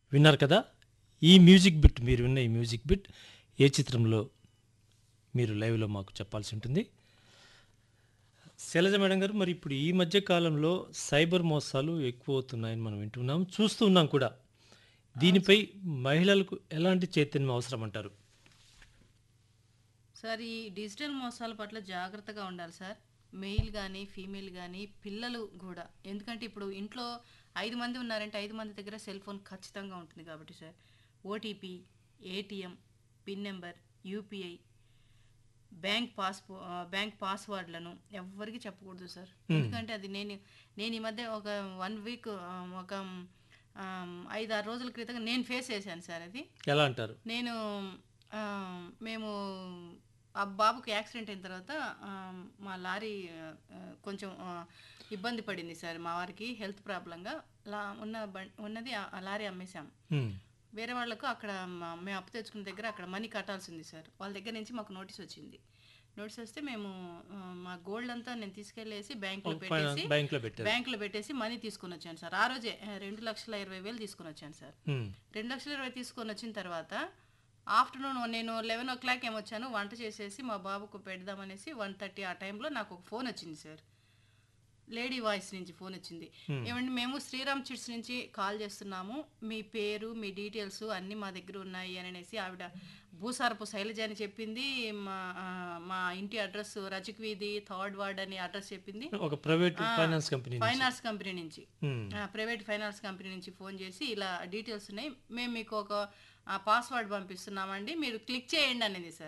విన్నారు కదా ఈ మ్యూజిక్ బిట్ మీరు విన్న ఈ మ్యూజిక్ బిట్ ఏ చిత్రంలో మీరు లైవ్లో మాకు చెప్పాల్సి ఉంటుంది శైలజ మేడం గారు మరి ఇప్పుడు ఈ మధ్య కాలంలో సైబర్ మోసాలు ఎక్కువ అవుతున్నాయని మనం వింటున్నాం చూస్తూ ఉన్నాం కూడా దీనిపై మహిళలకు ఎలాంటి చైతన్యం అవసరం అంటారు సార్ ఈ డిజిటల్ మోసాల పట్ల జాగ్రత్తగా ఉండాలి సార్ మెయిల్ కానీ ఫీమేల్ కానీ పిల్లలు కూడా ఎందుకంటే ఇప్పుడు ఇంట్లో ఐదు మంది ఉన్నారంటే ఐదు మంది దగ్గర సెల్ ఫోన్ ఖచ్చితంగా ఉంటుంది కాబట్టి sir OTP ATM PIN number UPI bank పాస్పో ఆ, బ్యాంక్ పాస్వర్డ్లను ఎవ్వరికి చెప్పకూడదు సార్ ఎందుకంటే అది నేను నేను ఈ మధ్య ఒక వన్ వీక్ ఒక ఆ, ఐదు ఆరు రోజుల క్రితం నేను ఫేస్ చేశాను సార్ అది ఎలా అంటారు నేను ఆ, మేము ఆ బాబుకి యాక్సిడెంట్ అయిన తర్వాత ఆ, మా లారీ ఆ, కొంచెం ఆ, ఇబ్బంది పడింది సార్ మా వారికి హెల్త్ ప్రాబ్లంగా లా ఉన్న బం- ఉన్నది ఆ ఆ లారీ అమ్మేశాం హ్మ్. వేరే వాళ్ళకు అక్కడ మా- మేము అప్పు తెచ్చుకున్న దగ్గర అక్కడ మనీ కట్టాల్సింది సార్ వాళ్ళ దగ్గర నుంచి మాకు నోటీస్ వచ్చింది నోటీస్ వస్తే మేము ఆ, మా గోల్డ్ అంతా నేను తీసుకెళ్ళేసి బ్యాంకులో పెట్టేసి బ్యాంక్లో పెట్టారు బ్యాంకులో పెట్టేసి మనీ తీసుకొని వచ్చాను సార్ ఆ రోజే ఆ, రెండు లక్షల ఇరవై వేలు తీసుకొని వచ్చాను సార్ హ్మ్. రెండు లక్షల ఇరవై తీసుకొని వచ్చిన తర్వాత ఆఫ్టర్నూన్ నేను లెవెన్ ఓ క్లాక్ ఏమొచ్చాను వంట చేసేసి మా బాబుకు పెడదామనేసి వన్ థర్టీ ఆ టైంలో నాకు ఒక ఫోన్ వచ్చింది సార్ లేడీ వాయిస్ నుంచి ఫోన్ వచ్చింది ఏమండి మేము శ్రీరామ్ చిట్స్ నుంచి కాల్ చేస్తున్నాము మీ పేరు మీ డీటెయిల్స్ అన్నీ మా దగ్గర ఉన్నాయి అని అనేసి ఆవిడ భూసారపు శైలజ అని చెప్పింది మా ఆ, మా ఇంటి అడ్రస్ రజక్ వీధి థర్డ్ వార్డ్ అని అడ్రస్ చెప్పింది ఒక private finance company finance company నుంచి హ్మ్. ఆ, ప్రైవేట్ ఫైనాన్స్ కంపెనీ నుంచి ఫోన్ చేసి ఇలా డీటెయిల్స్ ఉన్నాయి మేము మీకు ఒక పాస్వర్డ్ పంపిస్తున్నామండి మీరు క్లిక్ చేయండి అనేది సార్